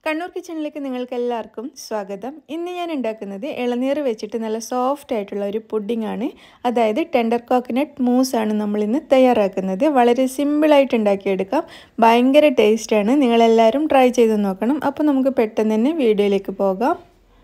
കണ്ണൂർ കിച്ചണിലേക്ക് നിങ്ങൾക്ക് എല്ലാവർക്കും സ്വാഗതം ഇന്ന് ഞാൻ ഉണ്ടാക്കുന്നത് ഇളനീർ വെച്ചിട്ട് നല്ല സോഫ്റ്റ് ആയിട്ടുള്ള ഒരു പുഡിംഗ് ആണ് അതായത് ടെൻഡർ കോക്കനട്ട് മൂസ് ആണ് നമ്മൾ ഇന്ന് തയ്യാറാക്കുന്നത് വളരെ സിമ്പിളായിട്ട് ഉണ്ടാക്കിയെടുക്കാം ഭയങ്കര ടേസ്റ്റാണ് നിങ്ങളെല്ലാവരും ട്രൈ ചെയ്ത് നോക്കണം അപ്പോൾ നമുക്ക് പെട്ടെന്ന് തന്നെ വീഡിയോയിലേക്ക് പോകാം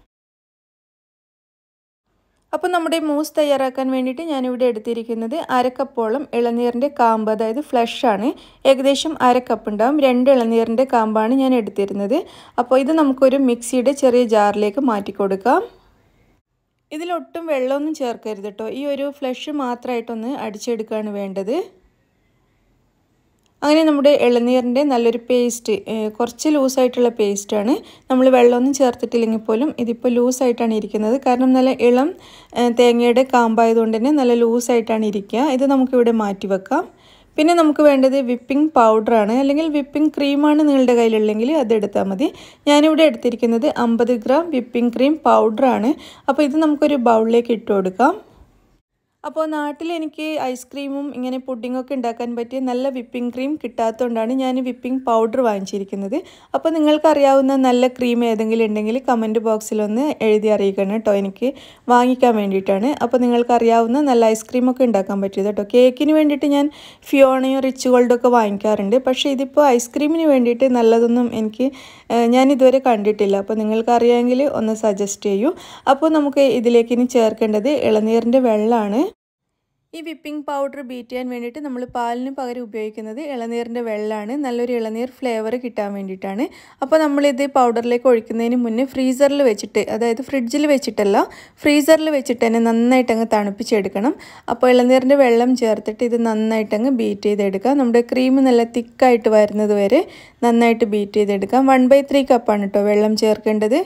അപ്പോൾ നമ്മുടെ മൂസ് തയ്യാറാക്കാൻ വേണ്ടിയിട്ട് ഞാനിവിടെ എടുത്തിരിക്കുന്നത് അരക്കപ്പോളം ഇളനീറിൻ്റെ കാമ്പ് അതായത് ഫ്ലഷ് ആണ് ഏകദേശം അരക്കപ്പ് ഉണ്ടാവും രണ്ട് ഇളനീറിൻ്റെ കാമ്പാണ് ഞാൻ എടുത്തിരുന്നത് അപ്പോൾ ഇത് നമുക്കൊരു മിക്സിയുടെ ചെറിയ ജാറിലേക്ക് മാറ്റി കൊടുക്കാം ഇതിലൊട്ടും വെള്ളമൊന്നും ചേർക്കരുത് കേട്ടോ ഈ ഒരു ഫ്ലഷ് മാത്രമായിട്ടൊന്ന് അടിച്ചെടുക്കുകയാണ് വേണ്ടത് അങ്ങനെ നമ്മുടെ ഇളനീറിൻ്റെ നല്ലൊരു പേസ്റ്റ് കുറച്ച് ലൂസായിട്ടുള്ള പേസ്റ്റാണ് നമ്മൾ വെള്ളമൊന്നും ചേർത്തിട്ടില്ലെങ്കിൽ പോലും ഇതിപ്പോൾ ലൂസായിട്ടാണ് ഇരിക്കുന്നത് കാരണം നല്ല ഇളം തേങ്ങയുടെ കാമ്പായതുകൊണ്ട് തന്നെ നല്ല ലൂസായിട്ടാണ് ഇരിക്കുക ഇത് നമുക്കിവിടെ മാറ്റി വെക്കാം പിന്നെ നമുക്ക് വേണ്ടത് വിപ്പിംഗ് പൗഡറാണ് അല്ലെങ്കിൽ വിപ്പിംഗ് ക്രീമാണ് നിങ്ങളുടെ കയ്യിലുള്ളെങ്കിൽ അത് എടുത്താൽ മതി ഞാനിവിടെ എടുത്തിരിക്കുന്നത് അമ്പത് ഗ്രാം വിപ്പിംഗ് ക്രീം പൗഡറാണ് അപ്പോൾ ഇത് നമുക്കൊരു ബൗളിലേക്ക് ഇട്ട് കൊടുക്കാം അപ്പോൾ നാട്ടിൽ എനിക്ക് ഐസ്ക്രീമും ഇങ്ങനെ പുഡിങ്ങൊക്കെ ഉണ്ടാക്കാൻ പറ്റിയ നല്ല വിപ്പിംഗ് ക്രീം കിട്ടാത്തതുകൊണ്ടാണ് ഞാൻ വിപ്പിംഗ് പൗഡർ വാങ്ങിച്ചിരിക്കുന്നത് അപ്പോൾ നിങ്ങൾക്കറിയാവുന്ന നല്ല ക്രീം ഏതെങ്കിലും ഉണ്ടെങ്കിൽ കമൻറ്റ് ബോക്സിലൊന്ന് എഴുതി അറിയിക്കണം കേട്ടോ എനിക്ക് വാങ്ങിക്കാൻ വേണ്ടിയിട്ടാണ് അപ്പോൾ നിങ്ങൾക്കറിയാവുന്ന നല്ല ഐസ്ക്രീമൊക്കെ ഉണ്ടാക്കാൻ പറ്റിയത് കേട്ടോ കേക്കിന് വേണ്ടിയിട്ട് ഞാൻ ഫിയോണയോ റിച്ച് ഗോൾഡൊക്കെ വാങ്ങിക്കാറുണ്ട് പക്ഷേ ഇതിപ്പോൾ ഐസ്ക്രീമിന് വേണ്ടിയിട്ട് നല്ലതൊന്നും എനിക്ക് ഞാൻ ഇതുവരെ കണ്ടിട്ടില്ല അപ്പോൾ നിങ്ങൾക്കറിയാമെങ്കിൽ ഒന്ന് സജസ്റ്റ് ചെയ്യൂ അപ്പോൾ നമുക്ക് ഇതിലേക്ക് ഇനി ചേർക്കേണ്ടത് ഇളനീറിൻ്റെ വെള്ളമാണ് ഈ വിപ്പിംഗ് പൗഡർ ബീറ്റ് ചെയ്യാൻ വേണ്ടിയിട്ട് നമ്മൾ പാലിന് പകരം ഉപയോഗിക്കുന്നത് ഇളനീറിൻ്റെ വെള്ളമാണ് നല്ലൊരു ഇളനീർ ഫ്ലേവർ കിട്ടാൻ വേണ്ടിയിട്ടാണ് അപ്പോൾ നമ്മളിത് പൗഡറിലേക്ക് ഒഴിക്കുന്നതിന് മുന്നേ ഫ്രീസറിൽ വെച്ചിട്ട് അതായത് ഫ്രിഡ്ജിൽ വെച്ചിട്ടല്ല ഫ്രീസറിൽ വെച്ചിട്ട് തന്നെ നന്നായിട്ട് അങ്ങ് തണുപ്പിച്ചെടുക്കണം അപ്പോൾ ഇളനീറിൻ്റെ വെള്ളം ചേർത്തിട്ട് ഇത് നന്നായിട്ട് അങ്ങ് ബീറ്റ് ചെയ്തെടുക്കാം നമ്മുടെ ക്രീം നല്ല തിക്കായിട്ട് വരുന്നത് വരെ നന്നായിട്ട് ബീറ്റ് ചെയ്തെടുക്കാം വൺ ബൈ ത്രീ കപ്പാണ് കേട്ടോ വെള്ളം ചേർക്കേണ്ടത്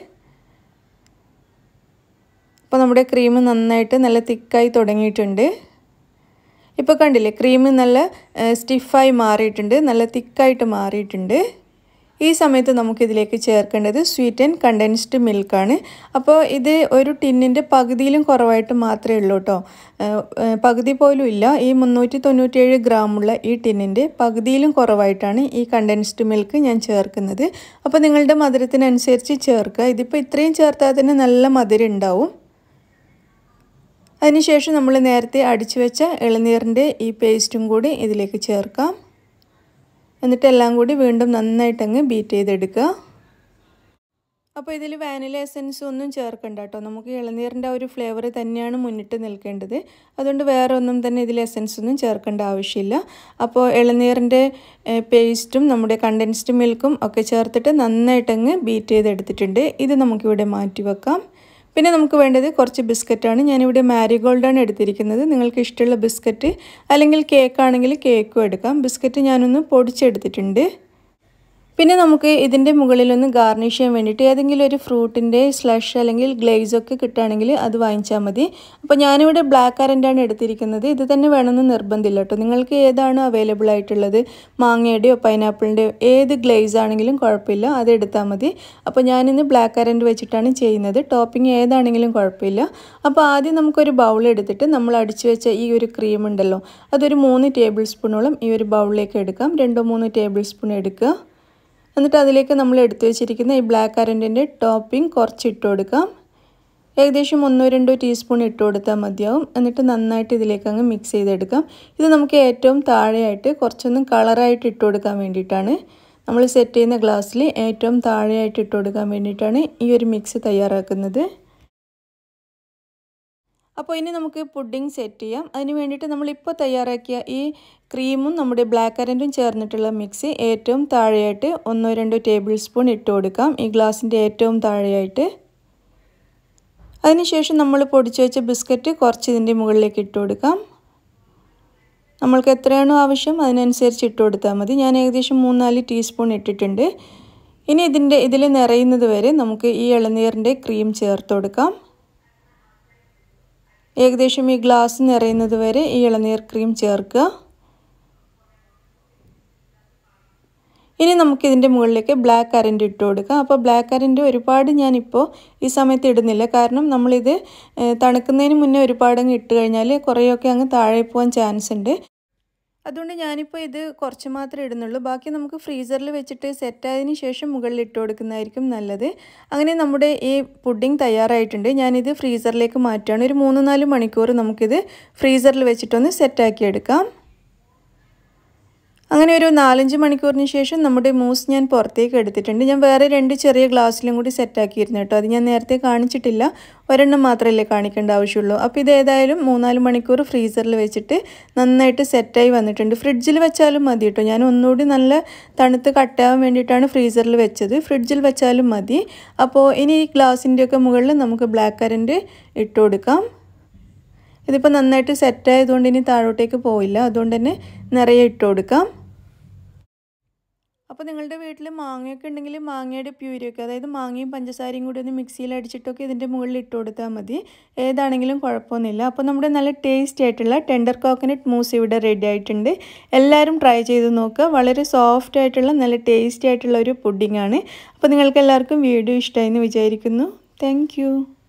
അപ്പോൾ നമ്മുടെ ക്രീം നന്നായിട്ട് നല്ല തിക്കായി തുടങ്ങിയിട്ടുണ്ട് ഇപ്പോൾ കണ്ടില്ലേ ക്രീം നല്ല സ്റ്റിഫായി മാറിയിട്ടുണ്ട് നല്ല തിക്കായിട്ട് മാറിയിട്ടുണ്ട് ഈ സമയത്ത് നമുക്കിതിലേക്ക് ചേർക്കേണ്ടത് സ്വീറ്റ് ആൻഡ് കണ്ടൻസ്ഡ് മിൽക്കാണ് അപ്പോൾ ഇത് ഒരു ടിന്നിൻ്റെ പകുതിയിലും കുറവായിട്ട് മാത്രമേ ഉള്ളൂ കേട്ടോ പകുതി പോലും ഇല്ല ഈ മുന്നൂറ്റി തൊണ്ണൂറ്റേഴ് ഗ്രാമുള്ള ഈ ടിന്നിൻ്റെ പകുതിയിലും കുറവായിട്ടാണ് ഈ കണ്ടൻസ്ഡ് മിൽക്ക് ഞാൻ ചേർക്കുന്നത് അപ്പോൾ നിങ്ങളുടെ മധുരത്തിനനുസരിച്ച് ചേർക്കുക ഇതിപ്പോൾ ഇത്രയും ചേർത്താൽ തന്നെ നല്ല മധുരം ഉണ്ടാവും അതിനുശേഷം നമ്മൾ നേരത്തെ അടിച്ചു വെച്ച ഇളനീറിൻ്റെ ഈ പേസ്റ്റും കൂടി ഇതിലേക്ക് ചേർക്കാം എന്നിട്ട് എല്ലാം കൂടി വീണ്ടും നന്നായിട്ടങ്ങ് ബീറ്റ് ചെയ്തെടുക്കുക അപ്പോൾ ഇതിൽ വാനില എസൻസ് ഒന്നും ചേർക്കണ്ട കേട്ടോ നമുക്ക് ഇളനീറിൻ്റെ ആ ഒരു ഫ്ലേവർ തന്നെയാണ് മുന്നിട്ട് നിൽക്കേണ്ടത് അതുകൊണ്ട് വേറെ ഒന്നും തന്നെ ഇതിൽ എസൻസ് ഒന്നും ചേർക്കേണ്ട ആവശ്യമില്ല അപ്പോൾ ഇളനീറിൻ്റെ പേസ്റ്റും നമ്മുടെ കണ്ടൻസ്ഡ് മിൽക്കും ഒക്കെ ചേർത്തിട്ട് നന്നായിട്ടങ്ങ് ബീറ്റ് ചെയ്തെടുത്തിട്ടുണ്ട് ഇത് നമുക്കിവിടെ മാറ്റി വെക്കാം പിന്നെ നമുക്ക് വേണ്ടത് കുറച്ച് ബിസ്ക്കറ്റാണ് ഞാനിവിടെ മാരിഗോൾഡാണ് എടുത്തിരിക്കുന്നത് നിങ്ങൾക്ക് ഇഷ്ടമുള്ള ബിസ്ക്കറ്റ് അല്ലെങ്കിൽ കേക്കാണെങ്കിൽ കേക്കും എടുക്കാം ബിസ്ക്കറ്റ് ഞാനൊന്ന് പൊടിച്ചെടുത്തിട്ടുണ്ട് പിന്നെ നമുക്ക് ഇതിൻ്റെ മുകളിലൊന്ന് ഗാർണിഷ് ചെയ്യാൻ വേണ്ടിയിട്ട് ഏതെങ്കിലും ഒരു ഫ്രൂട്ടിൻ്റെ സ്ലഷ് അല്ലെങ്കിൽ ഗ്ലേസ് ഒക്കെ കിട്ടുകയാണെങ്കിൽ അത് വാങ്ങിച്ചാൽ മതി അപ്പോൾ ഞാനിവിടെ ബ്ലാക്ക് കറൻ്റാണ് എടുത്തിരിക്കുന്നത് ഇത് തന്നെ വേണമെന്ന് നിർബന്ധമില്ല കേട്ടോ നിങ്ങൾക്ക് ഏതാണ് അവൈലബിൾ ആയിട്ടുള്ളത് മാങ്ങയുടെയോ പൈനാപ്പിളിൻ്റെയോ ഏത് ഗ്ലേസ് ആണെങ്കിലും കുഴപ്പമില്ല അത് എടുത്താൽ മതി അപ്പോൾ ഞാനിന്ന് ബ്ലാക്ക് കറൻറ്റ് വെച്ചിട്ടാണ് ചെയ്യുന്നത് ടോപ്പിംഗ് ഏതാണെങ്കിലും കുഴപ്പമില്ല അപ്പോൾ ആദ്യം നമുക്കൊരു ബൗൾ എടുത്തിട്ട് നമ്മൾ അടിച്ചു വെച്ച ഈ ഒരു ക്രീം ഉണ്ടല്ലോ അതൊരു മൂന്ന് ടേബിൾ സ്പൂണോളം ഈ ഒരു ബൗളിലേക്ക് എടുക്കാം രണ്ടോ മൂന്നോ ടേബിൾ സ്പൂൺ എടുക്കുക എന്നിട്ട് അതിലേക്ക് നമ്മൾ എടുത്തു വെച്ചിരിക്കുന്ന ഈ ബ്ലാക്ക് കറൻറ്റിൻ്റെ ടോപ്പിംഗ് കുറച്ച് ഇട്ട് കൊടുക്കാം ഏകദേശം ഒന്നോ രണ്ടോ ടീസ്പൂൺ ഇട്ട് കൊടുത്താൽ മതിയാവും എന്നിട്ട് നന്നായിട്ട് ഇതിലേക്ക് അങ്ങ് മിക്സ് ചെയ്തെടുക്കാം ഇത് നമുക്ക് ഏറ്റവും താഴെയായിട്ട് കുറച്ചൊന്നും കളറായിട്ട് ഇട്ട് കൊടുക്കാൻ വേണ്ടിയിട്ടാണ് നമ്മൾ സെറ്റ് ചെയ്യുന്ന ഗ്ലാസ്സിൽ ഏറ്റവും താഴെയായിട്ട് ഇട്ട് കൊടുക്കാൻ വേണ്ടിയിട്ടാണ് ഈ ഒരു മിക്സ് തയ്യാറാക്കുന്നത് അപ്പോൾ ഇനി നമുക്ക് പുഡിംഗ് സെറ്റ് ചെയ്യാം അതിന് വേണ്ടിയിട്ട് നമ്മളിപ്പോൾ തയ്യാറാക്കിയ ഈ ക്രീമും നമ്മുടെ ബ്ലാക്ക് കറൻറ്റും ചേർന്നിട്ടുള്ള മിക്സ് ഏറ്റവും താഴെയായിട്ട് ഒന്നോ രണ്ടോ ടേബിൾ സ്പൂൺ ഇട്ട് കൊടുക്കാം ഈ ഗ്ലാസിൻ്റെ ഏറ്റവും താഴെയായിട്ട് അതിനുശേഷം നമ്മൾ പൊടിച്ചു വെച്ച ബിസ്ക്കറ്റ് കുറച്ച് ഇതിൻ്റെ മുകളിലേക്ക് ഇട്ട് കൊടുക്കാം നമ്മൾക്ക് എത്രയാണോ ആവശ്യം അതിനനുസരിച്ച് ഇട്ട് കൊടുത്താൽ മതി ഞാൻ ഏകദേശം മൂന്നാല് ടീസ്പൂൺ ഇട്ടിട്ടുണ്ട് ഇനി ഇതിൻ്റെ ഇതിൽ നിറയുന്നത് വരെ നമുക്ക് ഈ ഇളനീറിൻ്റെ ക്രീം ചേർത്ത് കൊടുക്കാം ഏകദേശം ഈ ഗ്ലാസ് നിറയുന്നത് വരെ ഈ ഇളനീർ ക്രീം ചേർക്കുക ഇനി നമുക്കിതിൻ്റെ മുകളിലേക്ക് ബ്ലാക്ക് കറൻറ്റ് ഇട്ട് കൊടുക്കാം അപ്പോൾ ബ്ലാക്ക് കറൻറ്റ് ഒരുപാട് ഞാനിപ്പോൾ ഈ സമയത്ത് ഇടുന്നില്ല കാരണം നമ്മളിത് തണുക്കുന്നതിന് മുന്നേ ഒരുപാട് അങ്ങ് ഇട്ട് കഴിഞ്ഞാൽ കുറേയൊക്കെ അങ്ങ് താഴെ പോകാൻ ചാൻസ് ഉണ്ട് അതുകൊണ്ട് ഞാനിപ്പോൾ ഇത് കുറച്ച് മാത്രമേ ഇടുന്നുള്ളൂ ബാക്കി നമുക്ക് ഫ്രീസറിൽ വെച്ചിട്ട് സെറ്റായതിന് ശേഷം മുകളിൽ ഇട്ട് കൊടുക്കുന്നതായിരിക്കും നല്ലത് അങ്ങനെ നമ്മുടെ ഈ പുഡിംഗ് തയ്യാറായിട്ടുണ്ട് ഞാനിത് ഫ്രീസറിലേക്ക് മാറ്റുകയാണ് ഒരു മൂന്ന് നാല് മണിക്കൂർ നമുക്കിത് ഫ്രീസറിൽ വെച്ചിട്ടൊന്ന് സെറ്റാക്കി എടുക്കാം അങ്ങനെ ഒരു നാലഞ്ച് മണിക്കൂറിന് ശേഷം നമ്മുടെ മൂസ് ഞാൻ പുറത്തേക്ക് എടുത്തിട്ടുണ്ട് ഞാൻ വേറെ രണ്ട് ചെറിയ ഗ്ലാസ്സിലും കൂടി സെറ്റാക്കിയിരുന്നു കേട്ടോ അത് ഞാൻ നേരത്തെ കാണിച്ചിട്ടില്ല ഒരെണ്ണം മാത്രമല്ലേ കാണിക്കേണ്ട ആവശ്യമുള്ളൂ അപ്പോൾ ഇത് ഏതായാലും മൂന്നാല് മണിക്കൂർ ഫ്രീസറിൽ വെച്ചിട്ട് നന്നായിട്ട് സെറ്റായി വന്നിട്ടുണ്ട് ഫ്രിഡ്ജിൽ വെച്ചാലും മതി കേട്ടോ ഞാൻ ഒന്നുകൂടി നല്ല തണുത്ത് കട്ടാവാൻ വേണ്ടിയിട്ടാണ് ഫ്രീസറിൽ വെച്ചത് ഫ്രിഡ്ജിൽ വെച്ചാലും മതി അപ്പോൾ ഇനി ഈ ഗ്ലാസിൻ്റെയൊക്കെ മുകളിൽ നമുക്ക് ബ്ലാക്ക് കറൻറ്റ് ഇട്ട് കൊടുക്കാം ഇതിപ്പോൾ നന്നായിട്ട് സെറ്റായതുകൊണ്ട് ഇനി താഴോട്ടേക്ക് പോയില്ല അതുകൊണ്ട് തന്നെ നിറയെ ഇട്ട് കൊടുക്കാം അപ്പോൾ നിങ്ങളുടെ വീട്ടിൽ മാങ്ങയൊക്കെ ഉണ്ടെങ്കിൽ മാങ്ങയുടെ പ്യൂരിയൊക്കെ അതായത് മാങ്ങയും പഞ്ചസാരയും കൂടി ഒന്ന് മിക്സിയിൽ അടിച്ചിട്ടൊക്കെ ഇതിൻ്റെ മുകളിൽ ഇട്ട് കൊടുത്താൽ മതി ഏതാണെങ്കിലും കുഴപ്പമൊന്നുമില്ല അപ്പോൾ നമ്മുടെ നല്ല ടേസ്റ്റി ആയിട്ടുള്ള ടെൻഡർ കോക്കനട്ട് മൂസ് ഇവിടെ റെഡി ആയിട്ടുണ്ട് എല്ലാവരും ട്രൈ ചെയ്ത് നോക്കുക വളരെ സോഫ്റ്റ് ആയിട്ടുള്ള നല്ല ടേസ്റ്റി ആയിട്ടുള്ള ഒരു പുഡിംഗ് ആണ് അപ്പോൾ നിങ്ങൾക്ക് എല്ലാവർക്കും വീഡിയോ ഇഷ്ടമായി എന്ന് വിചാരിക്കുന്നു താങ്ക്